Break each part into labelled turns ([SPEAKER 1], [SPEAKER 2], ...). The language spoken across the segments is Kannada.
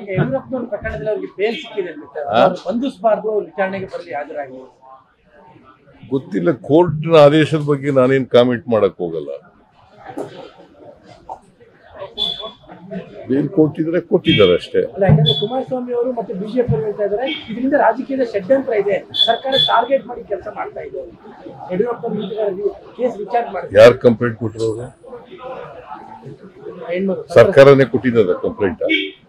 [SPEAKER 1] ಈಗ ಯಡಿಯೂರಪ್ಪನವ್ರ ಪ್ರಕರಣದಲ್ಲಿ ಅವರಿಗೆ ಬೇಲ್ ಸಿಕ್ಕಿದೆ ಅಂತ ಸರ್.
[SPEAKER 2] ಆ?
[SPEAKER 1] ಅವ್ರು ಬಂಧಿಸಬಾರ್ದು ಅವ್ರು ವಿಚಾರಣೆಗೆ ಬರಲಿ ಹಾಜರಾಗಿ
[SPEAKER 2] ಗೊತ್ತಿಲ್ಲ ಕೋರ್ಟ್ನ ಆದೇಶದ ಬಗ್ಗೆ ನಾನೇನ್ ಕಾಮೆಂಟ್ ಮಾಡಕ್ ಹೋಗಲ್ಲ ಬೇಲ್ ಕೊಟ್ಟಿದ್ರೆ ಕೊಟ್ಟಿದ್ದಾರೆ ಅಷ್ಟೇ
[SPEAKER 1] ಅಲ್ಲ ಯಾಕಂದ್ರೆ ಕುಮಾರಸ್ವಾಮಿ ಅವರು ಮತ್ತೆ ಬಿಜೆಪಿ ಅವರು ಹೇಳ್ತಾ ಇದ್ದಾರೆ ಇದರಿಂದ ರಾಜಕೀಯದ ಷಡ್ಯಂತ್ರ ಇದೆ ಸರ್ಕಾರ ಟಾರ್ಗೆಟ್ ಮಾಡಿ ಕೆಲಸ ಮಾಡ್ತಾ ಇದೆ ಯಡಿಯೂರಪ್ಪ ಕೇಸ್ ವಿಚಾರ ಮಾಡ್ತಾರೆ
[SPEAKER 2] ಯಾರು ಕಂಪ್ಲೇಂಟ್ ಕೊಟ್ಟಿರೋರು
[SPEAKER 1] ಹೆಣ್ಮಗು
[SPEAKER 2] ಸರ್ಕಾರನೇ ಕೊಟ್ಟಿದ್ದದ ಕಂಪ್ಲೇಂಟ್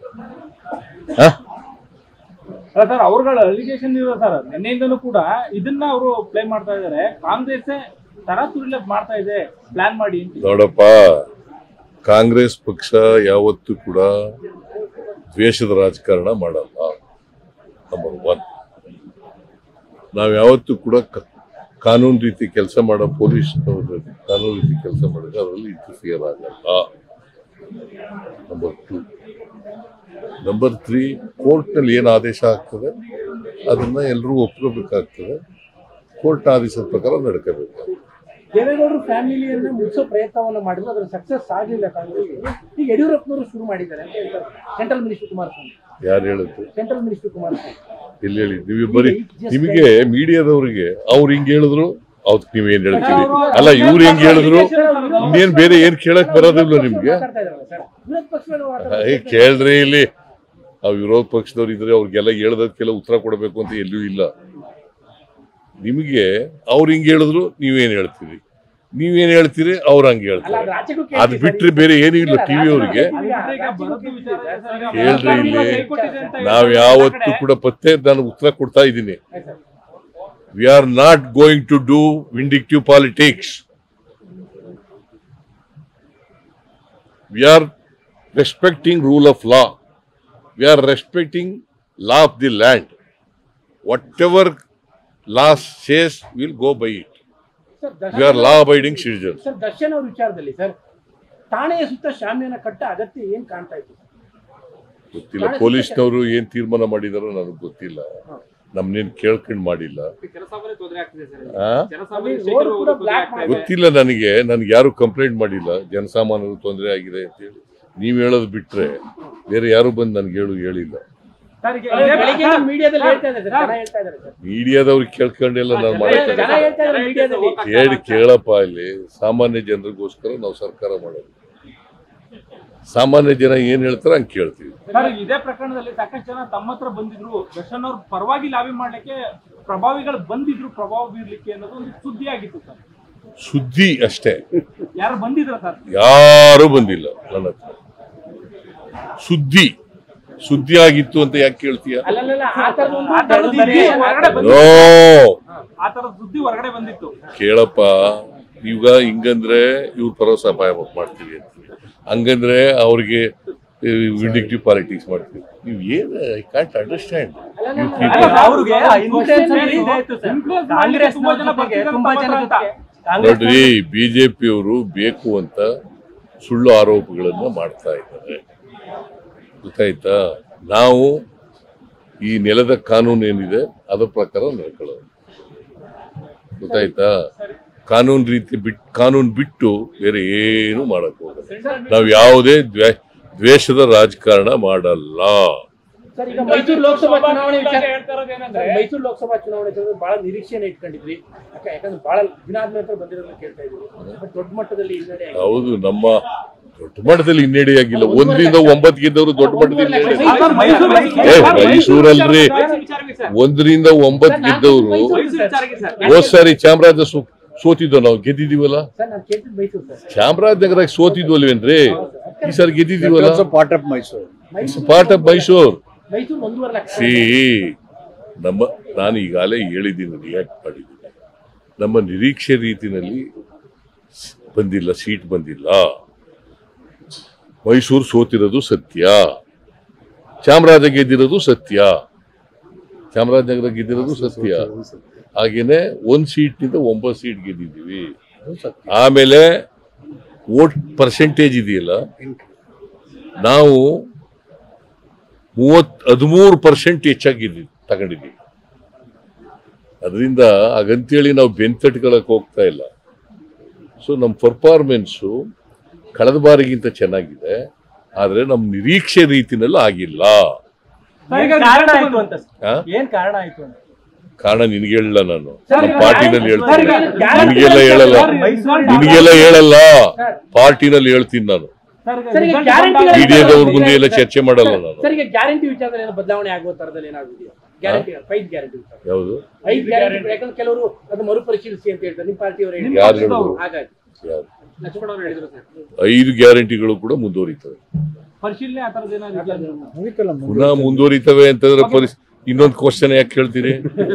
[SPEAKER 3] ಅಲ್ಲ ಸರ್ ಅವ್ರಗಳ ಅಲಿಗೇಷನ್ ಇದೆ ಸರ್ ನಿನ್ನೆಯಿಂದನೂ ಕೂಡ ಇದನ್ನ ಅವರು ಪ್ಲೇ ಮಾಡ್ತಾ ಇದ್ದಾರೆ ಕಾಂಗ್ರೆಸ್ ತರಾತುರಿಲೆ ಮಾಡ್ತಾ ಇದೆ ಪ್ಲಾನ್ ಮಾಡಿ ಅಂತ
[SPEAKER 2] ನೋಡಪ್ಪ ಕಾಂಗ್ರೆಸ್ ಪಕ್ಷ ಯಾವತ್ತೂ ಕೂಡ ದ್ವೇಷದ ರಾಜಕಾರಣ ಮಾಡಲ್ಲ ನಂಬರ್ ಒನ್ ನಾವು ಯಾವತ್ತೂ ಕೂಡ ಕ- ಕಾನೂನು ರೀತಿ ಕೆಲಸ ಮಾಡೋ ಪೊಲೀಸ್ ಕಾನೂನು ರೀತಿ ಕೆಲಸ ಮಾಡಿದ್ರೆ ಅದರಲ್ಲಿ ಇಂಟರ್ಫಿಯರ್ ಆಗಲ್ಲ ನಂಬರ್ ಟು ನಂಬರ್ ತ್ರೀ ಕೋರ್ಟ್ನಲ್ಲಿ ಏನು ಆದೇಶ ಆಗ್ತದೆ ಅದನ್ನ ಎಲ್ಲರೂ ಒಪ್ಕೋಬೇಕಾಗ್ತದೆ ಕೋರ್ಟ್ ಆದೇಶದ ಪ್ರಕಾರ ನಡ್ಕೋಬೇಕು
[SPEAKER 1] ದೇವೇಗೌಡರು ಫ್ಯಾಮಿಲಿಯನ್ನ ಮುಗಿಸೋ ಪ್ರಯತ್ನವನ್ನ ಮಾಡಿದ್ರು ಅದ್ರ ಸಕ್ಸಸ್ ಆಗಲಿಲ್ಲ ಕಾಂಗ್ರೆಸ್ ಈಗ ಯಡಿಯೂರಪ್ಪನವರು ಶುರು ಮಾಡಿದ್ದಾರೆ ಅಂತ ಹೇಳ್ತಾರೆ ಸೆಂಟ್ರಲ್ ಮಿನಿಸ್ಟರ್ ಕುಮಾರಸ್ವಾಮಿ
[SPEAKER 2] ಯಾರು ಹೇಳಿದ್ರು
[SPEAKER 1] ಸೆಂಟ್ರಲ್ ಮಿನಿಸ್ಟರ್ ಕುಮಾರಸ್ವಾಮಿ
[SPEAKER 2] ಎಲ್ಲಿ ಹೇಳಿ ನೀವು ಬರೀ ನಿಮಗೆ ಮೀಡಿಯಾದವರಿಗೆ ಅವ್ರು ಹಿಂಗ್ ಹೇಳಿದ್ರು ಅವತ್ತು ನೀವೇನ್ ಹೇಳ್ತೀರಿ ಅಲ್ಲ ಇವ್ರು ಹೆಂಗ್ ಹೇಳಿದ್ರು ಇನ್ನೇನ್ ಬೇರೆ ಏನ್ ಕೇಳಕ್ ಬರೋದಿಲ್ಲ ನಿಮ್ಗೆ
[SPEAKER 1] ಮಾತಾಡ್ತಾ ಇದಾರಲ್ಲ ಸರ್ ವಿರೋಧ ಪಕ್ಷಗಳು
[SPEAKER 2] ಏ, ಕೇಳ್ರಿ ಇಲ್ಲಿ ಆ ವಿರೋಧ ಪಕ್ಷದವ್ರು ಇದ್ರೆ ಅವ್ರಿಗೆಲ್ಲ ಹೇಳ್ದಕ್ಕೆಲ್ಲ ಉತ್ತರ ಕೊಡಬೇಕು ಅಂತ ಎಲ್ಲೂ ಇಲ್ಲ ನಿಮಗೆ ಅವ್ರು ಹಿಂಗ್ ಹೇಳಿದ್ರು ನೀವೇನ್ ಹೇಳ್ತೀರಿ ನೀವೇನ್ ಹೇಳ್ತೀರಿ ಅವ್ರು ಹಂಗೆ
[SPEAKER 1] ಅಲ್ಲ
[SPEAKER 2] ಹೇಳ್ತಾರೆ
[SPEAKER 1] ಅದು ರಾಜ್ಯಕ್ಕೂ
[SPEAKER 2] ಅದ್
[SPEAKER 1] ಕೇಳ್ತೀವಿ
[SPEAKER 2] ಬಿಟ್ರೆ ಬೇರೆ ಏನೂ ಇಲ್ಲ ಟಿವಿ ಅವ್ರಿಗೆ ಹೇಳ್ರಿ ಇಲ್ಲಿ ನಾವ್ ಯಾವತ್ತು ಕೂಡ ಪತ್ತೆ ನಾನು ಉತ್ತರ ಕೊಡ್ತಾ ಇದ್ದೀನಿ we are not going to do vindictive politics we are respecting rule of law we are respecting law of the land whatever law says will go by it
[SPEAKER 1] sir
[SPEAKER 2] we are law abiding citizens
[SPEAKER 1] sir Darshan ಅವ್ರ ವಿಚಾರದಲ್ಲಿ ಸರ್ ಠಾಣೆಯ ಸುತ್ತ ಶಾಮಿಯಾನ ಕಟ್ಟ ಅಗತ್ಯ ಏನ್ ಕಾಣ್ತಾ ಇತ್ತು
[SPEAKER 2] ಗೊತ್ತಿಲ್ಲ ಪೊಲೀಸ್ನವರು ಏನ್ ತೀರ್ಮಾನ ಮಾಡಿದಾರೋ ನನಗೆ ಗೊತ್ತಿಲ್ಲ ನಮ್ನೇನ್ ಕೇಳ್ಕೊಂಡ್ ಮಾಡಿಲ್ಲ
[SPEAKER 3] ಜನಸಾಮಾನ್ಯ ತೊಂದರೆ ಆಗ್ತಿದೆ ಸರ್
[SPEAKER 2] ಆ?
[SPEAKER 3] ಜನಸಾಮಾನ್ಯ
[SPEAKER 1] ಅಲ್ಲಿ road ಕೂಡ black
[SPEAKER 3] ಆಗ್ತಾ ಇದೆ.
[SPEAKER 2] ಗೊತ್ತಿಲ್ಲ ನನಗೆ ನನ್ಗೆ ಯಾರು ಕಂಪ್ಲೇಂಟ್ ಮಾಡಿಲ್ಲ ಜನಸಾಮಾನ್ಯರು ತೊಂದರೆ ಆಗಿದೆ ಅಂತ ಹೇಳಿ ನೀವ್ ಹೇಳೋದು ಬಿಟ್ರೆ ಬೇರೆ ಯಾರು ಬಂದು ನನ್ಗೆ ಹೇಳು ಹೇಳಿಲ್ಲ
[SPEAKER 3] ಸರ್, ಈಗ
[SPEAKER 1] ಅಲ್ಲ,
[SPEAKER 3] ಇದೇ
[SPEAKER 1] ಬೆಳಿಗ್ಗೆ
[SPEAKER 3] ಪ್ರಕಾರ-
[SPEAKER 1] ಮೀಡಿಯಾದಲ್ಲಿ ಹೇಳ್ತಾ ಇದ್ದಾರೆ ಸರ್ ಜನ ಹೇಳ್ತಾ ಇದ್ದಾರೆ ಸರ್
[SPEAKER 2] ಮೀಡಿಯಾದವ್ರಿಗೆ ಕೇಳ್ಕೊಂಡೆಲ್ಲ ನಾನು
[SPEAKER 1] ಜನ
[SPEAKER 2] ಮಾಡ್ತೇನೆ
[SPEAKER 1] ಹೇಳ್ತಾ ಇದ್ದಾರೆ ಮೀಡಿಯಾದಲ್ಲಿ
[SPEAKER 2] ಕೇಳಿ ಕೇಳಪ್ಪ ಇಲ್ಲಿ ಸಾಮಾನ್ಯ ಜನರಿಗೋಸ್ಕರ ನಾವು ಸರ್ಕಾರ ಮಾಡೋದು ಸಾಮಾನ್ಯ ಜನ ಏನ್ ಹೇಳ್ತಾರೆ ಹಂಗೆ ಕೇಳ್ತೀವಿ
[SPEAKER 3] ಸರ್ ಇದೇ ಪ್ರಕರಣದಲ್ಲಿ ಸಾಕಷ್ಟು ಜನ ತಮ್ಮ ಹತ್ರ ಬಂದಿದ್ರು ದರ್ಶನ್ ಅವ್ರ ಪರವಾಗಿ ಲಾಬಿ ಮಾಡ್ಲಿಕ್ಕೆ ಪ್ರಭಾವಿಗಳು ಬಂದಿದ್ರು ಪ್ರಭಾವ ಬೀರ್ಲಿಕ್ಕೆ ಅನ್ನೋದು ಒಂದು ಸುದ್ದಿ ಆಗಿತ್ತು ಸರ್
[SPEAKER 2] ಸುದ್ದಿ ಅಷ್ಟೇ
[SPEAKER 3] ಯಾರು ಬಂದಿದ್ರ ಸರ್
[SPEAKER 2] ಯಾರು ಬಂದಿಲ್ಲ ನನ್ನ ಹತ್ರ ಸುದ್ದಿ ಸುದ್ದಿ ಆಗಿತ್ತು ಅಂತ ಯಾಕೆ ಕೇಳ್ತೀಯ
[SPEAKER 1] ಅಲ್ಲಲ್ಲ ಆ ಥರದೊಂದು
[SPEAKER 3] ಆ ಥರದ ಸುದ್ದಿ ಹೊರಗಡೆ ಬಂದಿತ್ತು
[SPEAKER 2] ನೋ
[SPEAKER 3] ಆ ತರದ ಸುದ್ದಿ ಹೊರಗಡೆ ಬಂದಿತ್ತು
[SPEAKER 2] ಕೇಳಪ್ಪ ಈಗ ಹಿಂಗಂದ್ರೆ ಇವ್ರ ಪರ ಸಹಾಯ ಮಾಡ್ತೀವಿ ಅಂತ ಹಂಗಂದ್ರೆ ಅವ್ರಿಗೆ ವಿಂಡಿಕ್ಟಿವ್ ಪಾಲಿಟಿಕ್ಸ್ ಮಾಡ್ತೀವಿ ನೀವು ಏನು ಐ ಕಾಂಟ್ ಅಂಡರ್ಸ್ಟ್ಯಾಂಡ್
[SPEAKER 3] ಅಲ್ಲ, ಅವ್ರಿಗೆ influence ಮೇಲೆ ಇದೆ ಇತ್ತು ಸರ್. ಕಾಂಗ್ರೆಸ್ ತುಂಬಾ ಜನ ಬರ್ತಿದ್ದಾರೆ
[SPEAKER 4] ತುಂಬಾ ಜನ
[SPEAKER 3] ತಮ್ಮ ಹತ್ರ ಅಂತ.
[SPEAKER 2] ನೋಡ್ರಿ ಬಿಜೆಪಿಯವರು ಬೇಕು ಅಂತ ಸುಳ್ಳು ಆರೋಪಗಳನ್ನ ಮಾಡ್ತಾ ಇದ್ದಾರೆ ಗೊತ್ತಾಯ್ತಾ ನಾವು ಈ ನೆಲದ ಕಾನೂನು ಏನಿದೆ ಅದರ ಪ್ರಕಾರ ನಡ್ಕೊಳ್ಳೋದು ಗೊತ್ತಾಯ್ತಾ ಕಾನೂನು ರೀತಿ ಬಿಟ್ ಕಾನೂನು ಬಿಟ್ಟು ಬೇರೆ ಏನು ಮಾಡಕ್ ಹೋಗಲ್ಲ ನಾವು ಯಾವುದೇ ದ್ವೇ ದ್ವೇಷದ ರಾಜಕಾರಣ ಮಾಡಲ್ಲ
[SPEAKER 1] ಸರ್ ಈಗ ಮೈಸೂರು ಲೋಕಸಭಾ ಚುನಾವಣೆ ವಿಚಾರ
[SPEAKER 3] ಹೇಳ್ತಾ ಇರೋದು ಏನಂದ್ರೆ
[SPEAKER 1] ಸರ್, ಮೈಸೂರು ಲೋಕಸಭಾ ಚುನಾವಣೆ ವಿಚಾರದಲ್ಲಿ ಬಹಳ ನಿರೀಕ್ಷೆನ ಇಟ್ಕೊಂಡಿದ್ವಿ ಯಾಕೆ- ಯಾಕಂದ್ರೆ ಬಹಳ ದಿನ ಆದ್ಮೇಲೆ ಬಂದಿರೋದನ್ನ ಕೇಳ್ತಾ ಇದ್ವಿ ಬಟ್ ದೊಡ್ಡ ಮಟ್ಟದಲ್ಲಿ ಹಿನ್ನಡೆ ಆಗಿದೆ.
[SPEAKER 2] ಹೌದು ನಮ್ಮ ದೊಡ್ಡ ಮಟ್ಟದಲ್ಲಿ ಹಿನ್ನಡೆ ಆಗಿಲ್ಲ ಒಂದರಿಂದ ಒಂಬತ್ತು ಗೆದ್ದವರು ದೊಡ್ಡ ಮಟ್ಟದಲ್ಲಿ ಹಿನ್ನಡೆ
[SPEAKER 3] ಆ ಸರ್, ಮೈಸೂರು
[SPEAKER 2] ಏ, ಮೈಸೂರಲ್ರಿ.
[SPEAKER 3] ಮೈಸೂರು ವಿಚಾರಕ್ಕೆ ಸರ್.
[SPEAKER 2] ಒಂದರಿಂದ ಒಂಬತ್ತು ಗೆದ್ದವರು
[SPEAKER 3] ಮೈಸೂರು ವಿಚಾರಕ್ಕೆ ಸರ್.
[SPEAKER 2] ಹೋದ್ ಸಾರಿ ಚಾಮರಾಜ ಸೋ- ಸೋತಿದ್ವು ನಾವು ಗೆದ್ದಿದೀವಲ್ಲ
[SPEAKER 1] ಸರ್ ನಾನು ಕೇಳ್ತಿದ್ದು ಮೈಸೂರು ಸರ್
[SPEAKER 2] ಚಾಮರಾಜನಗರ ಸೋತಿದ್ವಲ್ವೇನ್ರಿ ಈ ಸಾರಿ ಗೆದ್ದಿದೀವಲ್ಲ
[SPEAKER 4] part of Mysuru
[SPEAKER 2] part of Mysore
[SPEAKER 1] Mysuru ಒಂದೂವರೆ ಲಕ್ಷ
[SPEAKER 2] ಸಿ ನಮ್ಮ ನಾನು ಈಗಾಗಲೇ ಹೇಳಿದ್ದೀನಿ ರಿಯಾಕ್ಟ್ ಮಾಡಿದ್ದೀನಿ ನಮ್ಮ ನಿರೀಕ್ಷೆ ರೀತಿನಲ್ಲಿ ಸ್- ಬಂದಿಲ್ಲ ಸೀಟ್ ಬಂದಿಲ್ಲ ಮೈಸೂರು ಸೋತಿರೋದು ಸತ್ಯ ಚಾಮರಾಜ ಗೆದ್ದಿರೋದು ಸತ್ಯ ಚಾಮರಾಜನಗರ ಗೆದ್ದಿರೋದು ಸತ್ಯ ಹಾಗೇನೆ ಒಂದ್ ಸೀಟ್ನಿಂದ ಒಂಬತ್ತು ಸೀಟ್ ಗೆದ್ದಿದ್ದೀವಿ ಆಮೇಲೆ ವೋಟ್ ಪರ್ಸೆಂಟೇಜ್ ಇದೆಯಲ್ಲ ನಾವು ಮೂವತ್ ಹದಿಮೂರು ಪರ್ಸೆಂಟ್ ಹೆಚ್ಚಾಗಿ ತಗೊಂಡಿದ್ದೀವಿ ಅದರಿಂದ ಹಾಗಂತೇಳಿ ನಾವು ಬೆಂತಟ್ಕೊಳಕ್ ಹೋಗ್ತಾ ಇಲ್ಲ ಸೊ ನಮ್ಮ ಪರ್ಫಾರ್ಮೆನ್ಸು ಕಳೆದ ಬಾರಿಗಿಂತ ಚೆನ್ನಾಗಿದೆ ಆದರೆ ನಮ್ಮ ನಿರೀಕ್ಷೆ ರೀತಿನಲ್ಲಿ ಆಗಿಲ್ಲ
[SPEAKER 3] ಸರ್, ಈಗ
[SPEAKER 4] ಏನ್ ಕಾರಣ
[SPEAKER 3] result
[SPEAKER 4] ಆಯ್ತು ಅಂತ ಸರ್?
[SPEAKER 2] ಆ?
[SPEAKER 4] ಏನ್ ಕಾರಣ ಆಯ್ತು ಅಂತ
[SPEAKER 2] ಕಾರಣ ನಿನ್ಗೆ ಹೇಳಲ್ಲ ನಾನು
[SPEAKER 1] ಸರ್,
[SPEAKER 2] ನಮ್ಮ
[SPEAKER 1] ಈಗ
[SPEAKER 2] ಪಾರ್ಟಿನಲ್ಲಿ
[SPEAKER 1] ಸರ್,
[SPEAKER 2] ಹೇಳ್ತೀನಿ
[SPEAKER 1] ಈಗ
[SPEAKER 2] ನಿನ್ಗೆಲ್ಲ ಹೇಳಲ್ಲ
[SPEAKER 3] ಸರ್, result
[SPEAKER 2] ನಿನ್ಗೆಲ್ಲ ಹೇಳಲ್ಲ
[SPEAKER 1] ಸರ್.
[SPEAKER 2] ಪಾರ್ಟಿನಲ್ಲಿ ಹೇಳ್ತೀನಿ ನಾನು
[SPEAKER 3] ಸರ್, ಈಗ
[SPEAKER 1] ಸರ್, ಈಗ
[SPEAKER 3] result
[SPEAKER 1] guarantee
[SPEAKER 3] ಬಂದಾಗ-
[SPEAKER 2] ಮೀಡಿಯಾದವ್ರ ಮುಂದೆ ಎಲ್ಲ ಚರ್ಚೆ ಮಾಡಲ್ಲ ನಾನು
[SPEAKER 1] ಸರ್ ಈಗ ಗ್ಯಾರಂಟಿ ವಿಚಾರದಲ್ಲಿ ಏನೋ ಬದಲಾವಣೆ ಆಗುವ ತರದಲ್ಲಿ ಏನಾಗುದಿದೆಯಾ ಗ್ಯಾರಂಟಿ ಐದು ಗ್ಯಾರಂಟಿ ವಿಚಾರ
[SPEAKER 2] ಯಾವುದು
[SPEAKER 1] ಐದು ಗ್ಯಾರಂಟಿ ಯಾಕಂದ್ರೆ ಕೆಲವರು ಅದು ಮರುಪರಿಶೀಲಿಸಿ ಅಂತ ಹೇಳ್ತಾರೆ ನಿಮ್ಮ ಪಾರ್ಟಿಯವರು
[SPEAKER 3] ನಿಮ್ಮ
[SPEAKER 2] ಯಾರು
[SPEAKER 1] ಹೇಳಿದ್ರು
[SPEAKER 2] ಹೇಳಿದ್ರು
[SPEAKER 1] ಹಾಗಾಗಿ
[SPEAKER 2] ಯಾರು
[SPEAKER 1] ಲಕ್ಷ್ಮಣ ಅವರು ಹೇಳಿದ್ರು ಸರ್
[SPEAKER 2] ಐದು ಗ್ಯಾರಂಟಿಗಳು ಕೂಡ ಮುಂದುವರಿತವೆ
[SPEAKER 3] ಪರಿಶೀಲನೆ ಆ ಥರದ್ದು ಏನಾದ್ರು ಇದೆಯಾ?
[SPEAKER 2] ಪುನಃ ಮುಂದುವರಿತವೆ ಅಂತಂದ್ರೆ ಪರಿಸ್ ಇನ್ನೊಂದು ಕ್ವಶನ್ ಯಾಕೆ ಕೇಳ್ತೀರಿ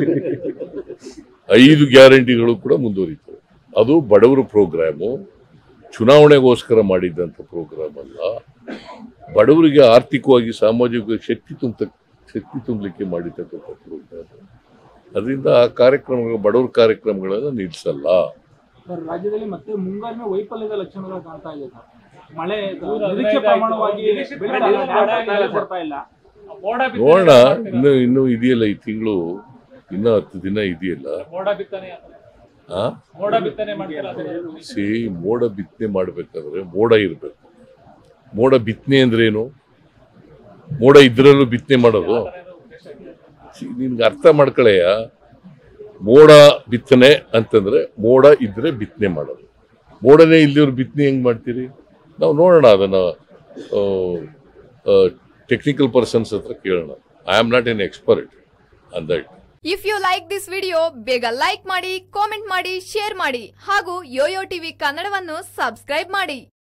[SPEAKER 2] ಐದು ಗ್ಯಾರಂಟಿಗಳು ಕೂಡ ಮುಂದುವರಿತವೆ ಅದು ಬಡವರ ಪ್ರೋಗ್ರಾಮು ಚುನಾವಣೆಗೋಸ್ಕರ ಮಾಡಿದ್ದಂಥ ಪ್ರೋಗ್ರಾಮ್ ಅಲ್ಲ ಬಡವರಿಗೆ ಆರ್ಥಿಕವಾಗಿ ಸಾಮಾಜಿಕವಾಗಿ ಶಕ್ತಿ ತುಂಬ ಶಕ್ತಿ ತುಂಬಲಿಕ್ಕೆ ಮಾಡಿರ್ತಕ್ಕಂಥ ಪ್ರೋಗ್ರಾಮ್ ಅದರಿಂದ ಆ ಕಾರ್ಯಕ್ರಮಗಳು ಬಡವರ ಕಾರ್ಯಕ್ರಮಗಳನ್ನು ನಿಲ್ಲಿಸಲ್ಲ
[SPEAKER 3] ಸರ್ ರಾಜ್ಯದಲ್ಲಿ ಮತ್ತೆ ಮುಂಗಾರಿನ ವೈಫಲ್ಯದ ಲಕ್ಷಣಗಳು ಕಾಣ್ತಾ ಇದೆ ಸರ್ ಮಳೆ ನಿರೀಕ್ಷೆ ಪ್ರಮಾಣವಾಗಿ ಬೆಳೆ ಮಳೆ ಬರ್ತಾ ಇಲ್ಲ
[SPEAKER 2] ನೋಡೋಣ ಇನ್ನು ಇನ್ನು ಇದೆಯಲ್ಲ ಈ ತಿಂಗಳು ಇನ್ನು ಹತ್ತು ದಿನ ಇದೆಯಲ್ಲ
[SPEAKER 3] ಮೋಡ ಬಿತ್ತನೆ
[SPEAKER 2] ಆ
[SPEAKER 3] ಮೋಡ ಬಿತ್ತನೆ ಮಾಡ್ತೀರಾ
[SPEAKER 2] ಸಿ ಮೋಡ ಬಿತ್ತನೆ ಮಾಡಬೇಕಾದ್ರೆ ಮೋಡ ಇರಬೇಕು ಮೋಡ ಬಿತ್ತನೆ ಅಂದ್ರೇನು ಮೋಡ ಇದ್ರಲ್ಲೂ ಬಿತ್ತನೆ ಮಾಡೋದು ಸಿ, ನಿನ್ಗೆ ಅರ್ಥ ಮಾಡ್ಕೊಳೆಯ ಮೋಡ ಬಿತ್ತನೆ ಅಂತಂದ್ರೆ ಮೋಡ ಇದ್ರೆ ಬಿತ್ತನೆ ಮಾಡೋದು ಮೋಡನೇ ಇಲ್ದಿವ್ರು ಬಿತ್ತನೆ ಹೆಂಗ್ ಮಾಡ್ತೀರಿ ನಾವು ನೋಡೋಣ ಅದನ್ನ ಟೆಕ್ನಿಕಲ್ ಪರ್ಸನ್ಸ್ ಹತ್ರ ಕೇಳೋಣ I am not an expert on that
[SPEAKER 5] if you like this video ಬೇಗ ಲೈಕ್ ಮಾಡಿ ಕಾಮೆಂಟ್ ಮಾಡಿ ಶೇರ್ ಮಾಡಿ ಹಾಗೂ ಯೋಯೋ ಟಿವಿ ಕನ್ನಡವನ್ನು ಸಬ್ಸ್ಕ್ರೈಬ್ ಮಾಡಿ